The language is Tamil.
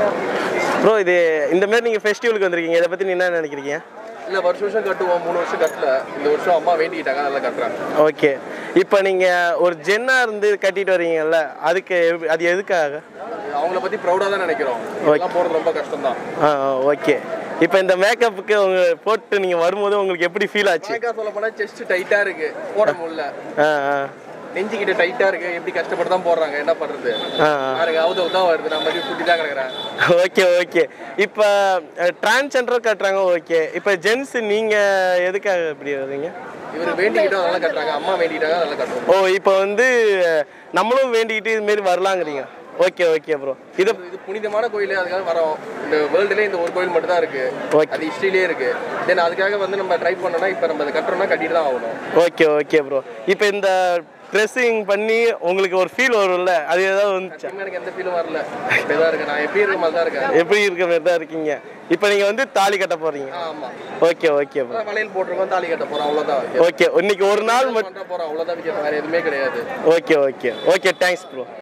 ப்ரோ இது இந்த மாதிரி நீங்கள் ஃபெஸ்டிவலுக்கு வந்திருக்கீங்க இதை பற்றி நீ என்ன நினைக்கிறீங்க இல்லை வருஷம் வருஷம் கட்டுவோம் மூணு வருஷம் கட்டல இந்த வருஷம் அம்மா வேண்டிக்கிட்டாங்க அதெல்லாம் கட்டுறாங்க ஓகே இப்போ நீங்கள் ஒரு ஜென்னாக இருந்து கட்டிட்டு வரீங்கல்ல அதுக்கு எப்- அது எதுக்காக அவங்கள பற்றி ப்ரௌடாக தான் நினைக்கிறோம் இதெல்லாம் போகிறது ரொம்ப கஷ்டம் தான் ஆ ஓகே இப்போ இந்த மேக்கப்புக்கு உங்க போட்டு நீங்கள் வரும்போது உங்களுக்கு எப்படி ஃபீல் ஆச்சு கணக்காக சொல்ல போனால் செஸ்ட் டைட்டாக இருக்கு போட முடியல ஆ ஆ நெஞ்சுக்கிட்ட டைட்டாக இருக்கு எப்படி கஷ்டப்பட்டு தான் போடுறாங்க என்ன பண்ணுறது ஆ ஆ பாருங்க அவுத தான் வருது நான் மறுபடியும் குட்டி தான் கிடக்குறேன் ஓகே ஓகே இப்போ டிரான்ஸ்ஜெண்டர் கட்டுறாங்க ஓகே இப்போ ஜென்ஸ் நீங்கள் எதுக்காக இப்படி வர்றீங்க இவர் வேண்டிக்கிட்டோம் அதெல்லாம் கட்டுறாங்க அம்மா வேண்டிக்கிட்டாங்க அதெல்லாம் கட்டுவோம் ஓ இப்போ வந்து நம்மளும் வேண்டிக்கிட்டு இதுமாரி வரலாங்கிறீங்க ஓகே ஓகே ப்ரோ இது இது புனிதமான கோயில் அதுக்காக வரோம் இந்த வேர்ல்டுலேயே இந்த ஒரு கோயில் மட்டும் தான் இருக்கு ஓகே அது ஹிஸ்ட்ரியிலே இருக்கு தென் அதுக்காக வந்து நம்ம ட்ரை பண்ணோம்னா இப்போ நம்ம அதை கட்டுறோம்னா கட்டிட்டு தான் ஆகணும் ஓகே ஓகே ப்ரோ இப்போ இந்த ட்ரெஸ்ஸிங் பண்ணி உங்களுக்கு ஒரு ஃபீல் வரும்ல அது ஏதாவது வந்துச்சா சத்தியமா எனக்கு எந்த ஃபீலும் வரல இப்படியே தான் இருக்கேன் நான் எப்படி இருக்க மாதிரி தான் இருக்கேன் எப்படி இருக்க மாதிரி தான் இருக்கீங்க இப்போ நீங்கள் வந்து தாலி கட்ட போகிறீங்க ஆமா ஓகே ஓகே ப்ரோ அதான் வளையல் போட்டிருக்கோம் தாலி கட்ட போறோம் அவ்வளவுதான் ஓகே இன்னைக்கு ஒரு நாள் மட்டும் பண்ற போறோம் அவ்வளவுதான் வித்தியாசம் வேற எதுவுமே கிடையாது okay okay okay thanks bro